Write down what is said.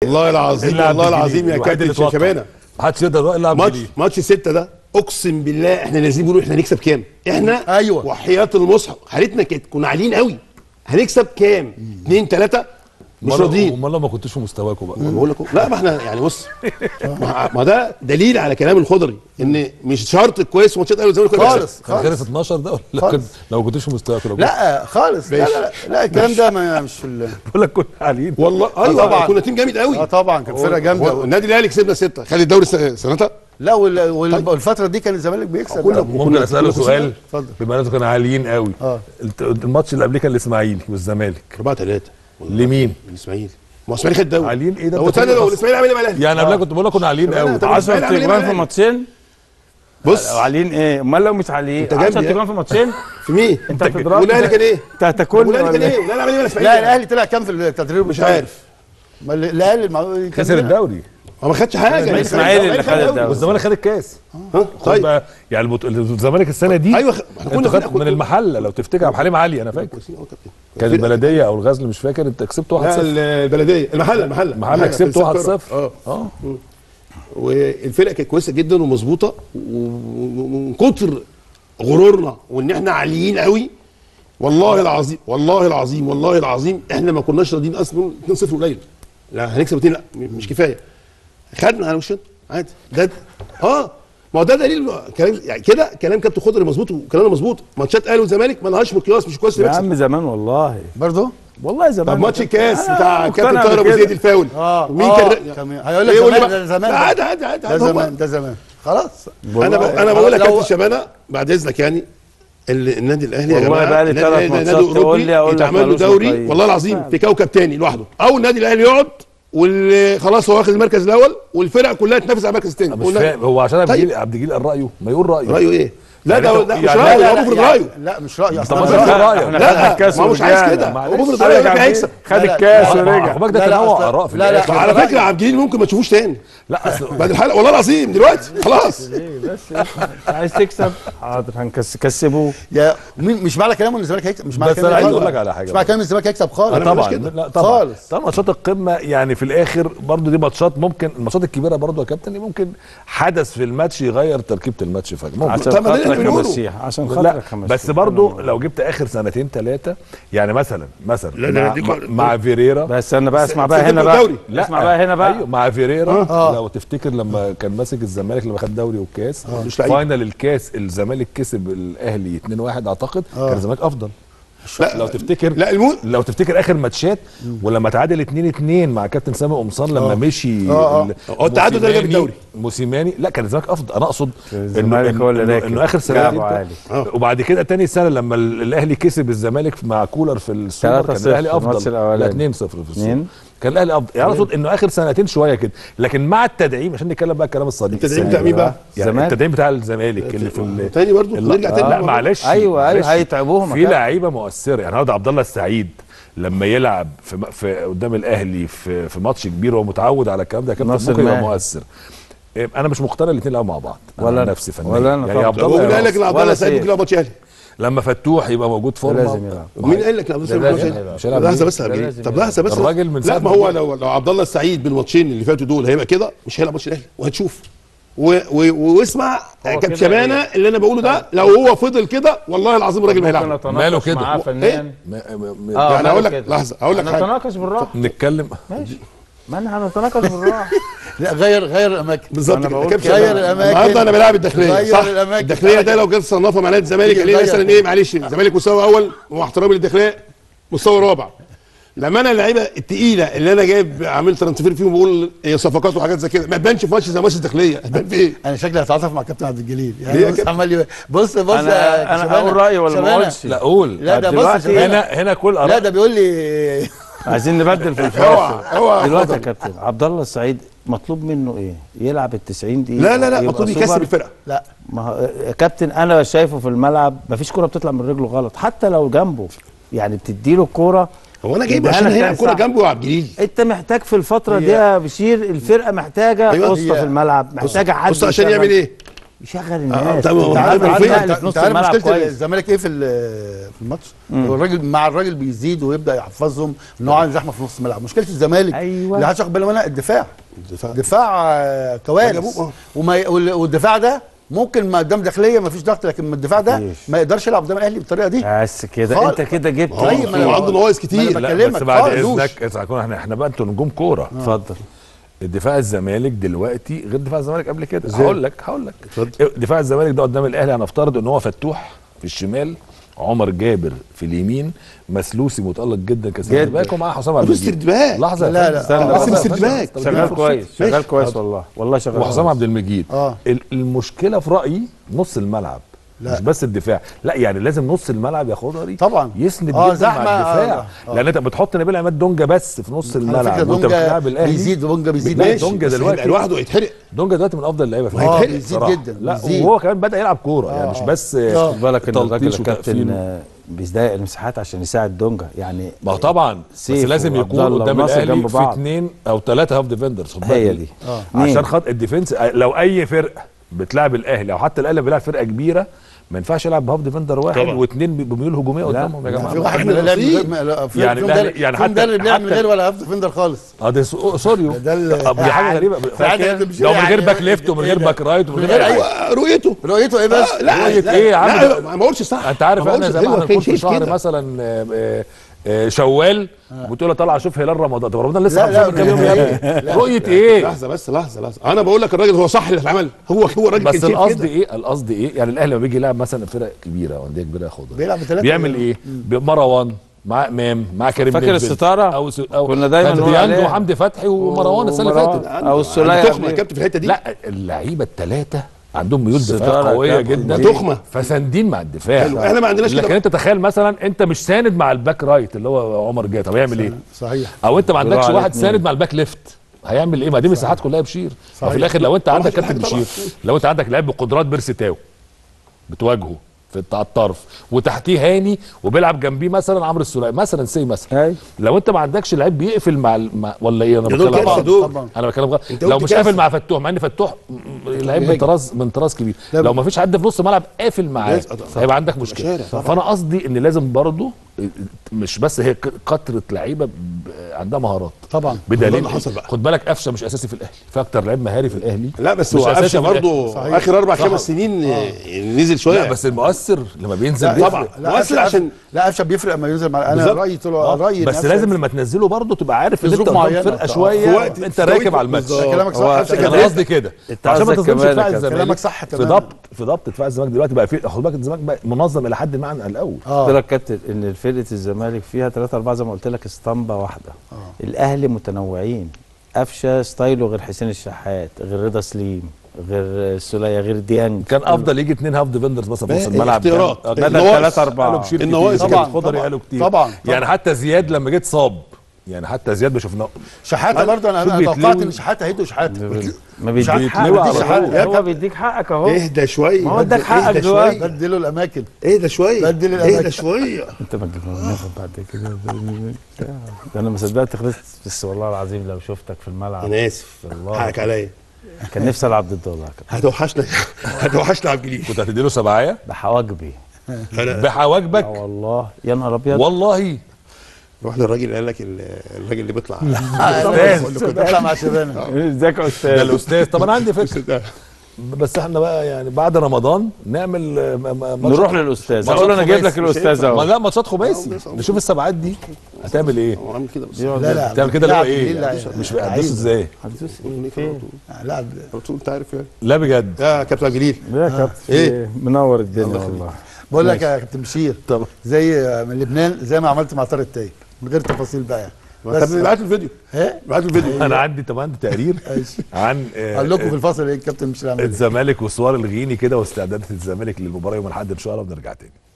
والله العظيم اللي عبد والله الجليل العظيم يا الوحيد اللي كابتن اتوقع. شبانه محدش يقدر يروح الا عبد ماتش الجليل ماتش ستة ده اقسم بالله احنا نازلين بنقول احنا هنكسب كام احنا أيوة. وحياه المصحف حالتنا كانت كنا عاليين قوي هنكسب كام 2 3 مش أمال- راضيين امال لو ما كنتوش في مستواكم بقى بقول لك لا ما احنا يعني بص ما ما ده دليل على كلام الخضري ان مش شرط كويس ماتشات الاهلي والزمالك كويس. خالص كان خلص 12 ده ولا خالص. كان لو ما كنتوش في مستواكم لو كنت- لا خالص لا لا لا, لا الكلام ده ما مش في ال- بقول لك كنا عاليين والله ايوه طبعاً. كنا تيم جامد قوي اه طبعا كان فرقه هو جامده النادي الاهلي كسبنا سته خد الدوري السنه- سنتها لا وال- وال- والفتره دي كان الزمالك بيكسب كله- طب ممكن كنا- اساله كنا سؤال اتفضل. بما انكم كانوا عاليين قوي اه. الت- الماتش اللي قبليه كان الاسماعيلي والزمالك 4 3 لمين؟ الاسماعيلي ما هو الاسماعيلي خد الدوري عاليين ايه ده؟ هو أنت تاني كل لو خص- الاسماعيلي عامل ايه مع الاهلي يعني قبلها كنت بقول لك كنا عاليين قوي طب 10 الإسماعيلي عامل إيه تجوان مع في الأهلي؟ ماتشين بص عاليين ايه امال لو مش عاليين أنت 10 جنبي، تجوان في ماتشين في مين؟ انت هتضرب والاهلي كان ايه؟ انت هتاكلني والاهلي كان ولا ايه؟ لا لا عامل ايه مع الاسماعيلي؟ لا الاهلي طلع كام في التدريب مش بتاعه؟ عارف ما ال- الاهلي المع- كان خسر هنا. الدوري هو ما خدش حاجه الإسماعيلي اللي خد الدوري. والزمالك خد الكاس ها خد طيب بقى يعني المت- الزمالك السنه دي ايوه خ- احنا انت كنا خدت من المحله لو تفتكر عبد الحليم علي انا فاكر كويسين أوي يا كابتن. كان البلديه او الغزل مش فاكر انت كسبت 1-0 لا البلديه المحله المحله المحله كسبت كان 1-0 اه اه والفرقه كانت كويسه جدا ومظبوطه و- ومن كتر غرورنا وان احنا عاليين قوي والله العظيم والله العظيم والله العظيم احنا ما كناش راضيين اصلا 2-0 قليل لا هنكسب 2 لا م- مش كفايه خدنا على وشنا عادي ده اه ما هو ده دليل كلام يعني كده كلام كابتن خضري مظبوط وكلامنا مظبوط ماتشات اهلي والزمالك ما لهاش مقياس مش كويس يا نكسب عم زمان والله برضه والله زمان طب ماتش الكاس أنا بتاع مقتنع كابتن طاهر ابو بكده. زيد الفاول اه مين آه، كان كمان. هيقول لك إيه يقول لي زمان بقى؟ ده زمان لا، ده. عادي عادي عادي ده عادي. هم- زمان ده زمان خلاص انا ب... انا بقول لك لو- كابتن شبانه بعد اذنك يعني ال- النادي الاهلي يا والله جماعه بقى لي النادي ثلاث الأهلي ده ماتشات نادي تقول أوروبي لي أقول لك يتعمل له ملوش دوري مقاييس. والله العظيم في كوكب تاني لوحده او النادي الاهلي يقعد واللي خلاص هو واخد المركز الاول والفرق كلها تنافس على المركز الثاني مش فاهم هو عشان عبد طيب. الجليل عبد الجليل قال رايه ما يقول رايه رايه ايه؟ لا يعني ده أنت- ده مش يعني رايه لا، هو لا بيفرض لا رايه لا مش رايي طب اصلا ما أنا ده بقول- رأيه. احنا لا، خدنا الكاس ما هو مش عايز ورجعنا. كده. معلش. هو بيفرض قال لك رأيه، عبد هيكسب. الجليل خد لا، لا. الكاس لا، ورجع خد بالك ده لا، لا، تنوع أصل- اراء في لا، لا. الآخر. على فكره عبد الجليل ممكن ما تشوفوش تاني لا اصل بعد الحلقه والله العظيم دلوقتي خلاص ليه بس عايز تكسب حاضر هنكسبوه يا مين مش معنى كلامه ان الزمالك هيكسب مش معنى بس كلامه أنا عايز خالص. أقول لك على حاجة مش معنى كلامه الزمالك هيكسب خالص أنا طبعا كده. لا طبعا خالص. طبعا ماتشات القمه يعني في الاخر برضو دي ماتشات ممكن الماتشات الكبيره برضو يا كابتن اللي ممكن حدث في الماتش يغير تركيبه الماتش فجاه ممكن عشان طب ما ده اللي خاطرك يا بنقوله. مسيح عشان لا خاطرك يا مسيح بس برضو لو جبت اخر سنتين ثلاثه يعني مثلا مثلا لا، لا، مع, دي مع, كو- مع فيريرا بس انا بقى اسمع بقى سيبك هنا من بقى الدوري. لا اسمع بقى هنا بقى ايوه مع فيريرا آه. لو تفتكر لما كان ماسك الزمالك لما خد دوري والكاس مش لعيب. فاينل الكاس الزمالك كسب الاهلي 2-1 اعتقد كان الزمالك افضل لا لو تفتكر لا المو لو تفتكر اخر ماتشات ولما تعادل 2 2 مع كابتن سامي قمصان لما مشي آه، آه. ال- هو التعادل ده اللي جاب موسيماني- الدوري. موسيماني لا كان الزمالك افضل انا اقصد الزمالك إنه- هو اللي إنه, راكب. انه اخر سنه لعبه عالي. وبعد كده تاني سنه لما ال- الاهلي كسب الزمالك مع كولر في السوبر كان 3-0 الاهلي الماتش افضل الأولاني. لا 2 0 في السوبر اتنين. كان الاهلي افضل يعني اقصد انه اخر سنتين شويه كده لكن مع التدعيم عشان نتكلم بقى الكلام الصديق التدعيم بتاع مين بقى؟ يعني الزمالك. التدعيم بتاع الزمالك اللي في ال- تاني برضو لا, نرجع تاني لا للموضوع. معلش أيوة، أيوة، معلش. هيتعبوهم في كده. لعيبه مؤثره يعني النهارده عبد الله السعيد لما يلعب في, في قدام الاهلي في في ماتش كبير وهو متعود على الكلام ده كابتن ناصر ممكن يبقى ماهر. مؤثر إيه، انا مش مقتنع الاثنين يلعبوا مع بعض أنا ولا عن أنا. نفسي فنيا ولا أنا يعني طبعا. عبد هو مين الله قال لك ان عبد الله ولا السعيد سيف. ممكن يلعب ماتش اهلي؟ لما فتوح يبقى موجود فورمه لازم يلعب. مين قال لك ان عبد الله السعيد لازم ماتش يلعب. اهلي؟ مش هيلعب لحظه ليه؟ بس يا ده أبو لازم طب يلعب. لحظه بس الراجل من لا ساعة ما ما هو جه. لو لو عبد الله السعيد بالماتشين اللي فاتوا دول هيبقى كده مش هيلعب ماتش الاهلي وهتشوف و- و- واسمع كابتن كده شبانه اللي انا بقوله ده لو هو فضل كده والله العظيم الراجل ما ممكن هيلعب اتناقش ماله كده؟ معاه إيه؟ فنيا ما- ما- ما- اه يعني هقول لك ماله كده. لحظه هقول لك حاجه هنتناقش بالراحه نتكلم ماشي ما انا هنتناقش بالراحه لا غير غير الاماكن بالظبط أنا كده بقول كابتن غير شبانة. الأماكن. النهارده انا بلعب الداخليه غير صح الأماكن. الداخليه ده لو جت صنفها مع نادي الزمالك تيجي عليه تغير. مثلا ايه معلش الزمالك مستوى اول مع احترامي للداخليه مستوى رابع لما انا اللعيبه التقيله اللي انا جايب عامل ترانسفير فيهم بقول هي صفقات وحاجات زي كده ما تبانش في ماتش زي ماتش الداخليه هتبان في ايه؟ انا شكلي هتعاطف مع كابتن عبد الجليل ليه يعني يا بص كابتن؟ عمال يبقى- بص بص يا انا انا شبانة. اقول رايي ولا ما شبانة. اقولش لا قول لا ده بص دلوقتي شبانة. هنا هنا كل لا اراء ده بيقول لي عايزين نبدل في اوعى الفاصل اوعى دلوقتي يا اتفضل. كابتن عبد الله السعيد مطلوب منه ايه؟ يلعب ال 90 دقيقه لا لا لا يبقى مطلوب سوبر؟ يكسب الفرقه لا ما هو يا كابتن انا شايفه في الملعب مفيش كوره بتطلع من رجله غلط حتى لو جنبه يعني بتديله الكوره هو انا جايب يديها عشان لك هيلعب تاني كوره ساعة. جنبه وعبد الجليل انت محتاج في الفتره هي- دي يا بشير الفرقه محتاجه أيوة. وسطى هي- في الملعب محتاجه حد بص عشان يشغل. يعمل ايه؟ يشغل الناس طب هو انت عارف عارف انت فين؟ عارف- نقل في نص انت عارف الملعب مشكله كويس الزمالك ايه في ال- في الماتش الراجل مع الراجل بيزيد ويبدا يحفظهم ان هو عامل زحمه في نص الملعب مشكله الزمالك أيوة. اللي محدش واخد باله منها الدفاع الدفاع. دفاع آه، كوارث جابوه، اه. وما وال- والدفاع ده ممكن ما قدام داخليه ما فيش ضغط لكن من الدفاع ده مفيش. ما يقدرش يلعب قدام الاهلي بالطريقه دي بس كده خالص. انت كده جبت هو- طيب، ما هو أنا- عنده نواقص ما كتير أنا لا بكلمك بس بعد خالص. اذنك إذا هكون احنا احنا بقى انتوا نجوم كوره اتفضل دفاع الزمالك دلوقتي غير دفاع الزمالك قبل كده هقول لك هقول لك اتفضل. دفاع الزمالك ده قدام الاهلي هنفترض ان هو فتوح في الشمال عمر جابر في اليمين مسلوسي متالق جدا كسر جدا. باك ومعاه حسام عبد بس المجيد سردباك. لحظه يا لا، فندم. لا. استنى لحظة بس يا فندم. سردباك. طب شغال اديني كويس فرصة. شغال ماشي. كويس والله والله شغال وحسام كويس. عبد المجيد اه. ال- المشكله في رايي نص الملعب لا. مش بس الدفاع لا يعني لازم نص الملعب يا خضري طبعا. يسند اه، جدا زحمة، مع الدفاع اه، اه. لان انت بتحط نبيل عماد دونجا بس في نص على فكره الملعب وانت دونجا بتلعب الاهلي بيزيد دونجا بيزيد لا، ماشي. دونجا بس دلوقتي لوحده هيتحرق دونجا دلوقتي من افضل اللعيبه في اه العالم بيزيد بصراحة. جدا لا بيزيد. وهو كمان بدا يلعب كوره يعني مش بس اه. خد بالك ان تلطيش الراجل وتقفيل. الكابتن آه، بيضايق المساحات عشان يساعد دونجا يعني ما هو طبعا بس سيف لازم وعبد يكون الله قدام وناصر الاهلي جنب في بعض. اثنين او ثلاثه هاف ديفندرز خد بالك هي دي اه. عشان خط الديفنس لو اي فرقه بتلعب الاهلي او حتى الاهلي بيلعب فرقه كبيره ما ينفعش يلعب بهاف ديفندر واحد طبعا. واثنين بميول هجوميه قدامهم يا جماعه في واحد احنا من لعب من نصيب. غير- ما- لا، في يعني في الأهلي- مدرب- يعني في حتى- مدرب لعب من حتى- غير ولا هاف ديفندر خالص اه ده سو- سوريو ده ال- دي حاجه غريبه فعلا فاكر؟ ده مش- ده من غير يعني- باك ليفت ومن غير إيه باك ده؟ رايت ومن من غير غير اي أي- حاجه أيوة، رؤيته رؤيته ايه بس آه، لا رؤية لا، إيه يا عم؟ لا ما بقولش صح انت عارف ما احنا بقولش- زي ما أيوة، احنا كان نكون في شايف شهر كده. مثلا آه، آه، آه، شوال وتقول له طلع شوف هلال رمضان طب رمضان لسه لا، لا، خمسة كام يوم يا لا، ابني رؤيه ايه لحظه بس لحظه لحظه انا بقول لك الراجل هو صح اللي اتعمل هو هو الراجل بس كان شايف القصد كده. ايه القصد ايه يعني الاهلي لما بيجي يلعب مثلا فرق كبيره وانديه كبيره ياخدها بيلعب بثلاثة بيعمل ايه مروان مع امام مع كريم فاكر بنزل. الستارة؟ او س... او كنا دايما كان نقول ديانج عليها. وحمدي فتحي ومروان السنه اللي ومروان. فاتت او السوليه تخمه يا قبليه. كابتن في الحته دي لا اللعيبه الثلاثه عندهم ميول دفاع ستارة قويه كابتن جدا دي. تخمة. فساندين مع الدفاع حلو. احنا ما عندناش لكن كده انت تخيل مثلا انت مش ساند مع الباك رايت اللي هو عمر جاي طب هيعمل ايه صحيح او انت ما عندكش على واحد اتنين. ساند مع الباك ليفت هيعمل ايه ما دي مساحات كلها بشير صحيح. وفي الاخر لو انت عندك واحد كابتن واحد طبعا. بشير لو انت عندك لعيب بقدرات بيرسي تاو بتواجهه في على الطرف وتحتيه هاني وبيلعب جنبيه مثلا عمرو السوليه مثلا سي مثلا ايوه لو انت ما عندكش لعيب بيقفل مع, ال- مع ولا ايه انا يا دول بتكلم كارثة غلط؟ دول. طبعا انا بتكلم غلط انت لو قلت مش كارثة. قافل مع فتوح مع ان فتوح م- م- لعيب من بيهاجم. طراز من طراز كبير لا، لو ما فيش حد في نص الملعب قافل معاه لازم- طبعا. هيبقى عندك مشكله مشارع طبعا. فانا قصدي ان لازم برضه مش بس هي ك- كتره لعيبه ب- عندها مهارات طبعا ده بدليل اللي حصل بقى. خد بالك قفشه مش اساسي في الاهلي في اكتر لعيب مهاري في الاهلي لا بس مش هو أساسي قفشه في الأهلي. برضه صحيح. اخر اربع صح. خمس سنين آه، نزل شويه لا بس المؤثر لما بينزل لا بيفرق. طبعا. لا مؤثر قفشه عشان- لا قفشه بيفرق لما ينزل مع انا بالظبط. رايي طول آه، رايي إن بس قفشة لازم لما تنزله برضه تبقى عارف ان في انت ظروف قدام معينة. فرقه في شويه وقت- انت في راكب توقيت على الماتش بالظبط. كلامك صح هو- قفشه انا كان كلامك- قصدي كده انت عشان ما قصدك تظلمش كمان دفاع يا كابتن. الزمالك كلامك صح في تمام. ضبط في ضبط دفاع الزمالك دلوقتي بقى في خد بالك الزمالك بقى منظم الى حد ما عن الاول قلت اه لك كابتن ان فرقه الزمالك فيها ثلاثة أربعة زي ما قلت لك اسطمبة واحدة الأهلي متنوعين قفشه ستايله غير حسين الشحات غير رضا سليم غير السولية غير ديانج كان افضل يجي اثنين هاف ديفندرز مثلا في نص بقى الملعب اختيارات. آه، بدل النواقص. ثلاثة أربعة قالوا بشير النواقص كتير طبعاً، كان خضري طبعاً. قالوا كتير طبعاً، يعني طبعاً. حتى زياد لما جيت صاب يعني حتى زياد ما شفناه شحاته برضه انا شوف انا توقعت بيتلوي. ان شحاته هيدوا شحاته ما مش عارف بيديك حق، بيتلوي مديش على حق. طول. يا هو كابتن بيديك حقك اهو اهدى شويه ما هو اداك حقك اهدى دلوقتي. شوية. بدلوا الاماكن اهدى شويه بدل الأماكن. اهدى شويه انت ما تجيبها ناخد بعد كده ده انا ما صدقت خلصت بس والله العظيم لو شفتك في الملعب انا اسف والله. حقك عليا كان نفسي العب ضد والله كابتن. هتوحشنا هتوحشنا عبد الجليل كنت هتديله سبعايه بحواجبي انا بحواجبك اه والله يا نهار ابيض والله روح للراجل اللي قال لك ال- الراجل اللي بيطلع بيطلع مع شبانه ازيك يا ده استاذ الاستاذ طب انا عندي فكره بس احنا بقى يعني بعد رمضان نعمل آه، م- م- ماتشات- نروح للاستاذ ماتشات اقول انا جايب لك خماسي. الاستاذ ما اهو لا ماتشات خماسي بس- نشوف السبعات دي هتعمل ايه هو عامل كده بس لا لا تعمل كده اللي هو لا، ايه لا، مش لا، هتدوس ازاي هتدوس فين؟ لا على طول انت عارف يعني لا بجد يا كابتن عبد الجليل يا كابتن إيه؟ ايه منور الدنيا والله بقول لك يا كابتن بشير طب زي من لبنان زي ما عملت مع طارق التايب من غير تفاصيل بقى يعني طب بس ابعت له الفيديو ايه ابعت له الفيديو انا عندي طب عندي تقرير ماشي. عن آه، اقول لكم في الفصل ايه الكابتن بشير عمل إيه. الزمالك وسوار الغيني كده واستعدادات الزمالك للمباراه يوم الاحد ان شاء الله ونرجع تاني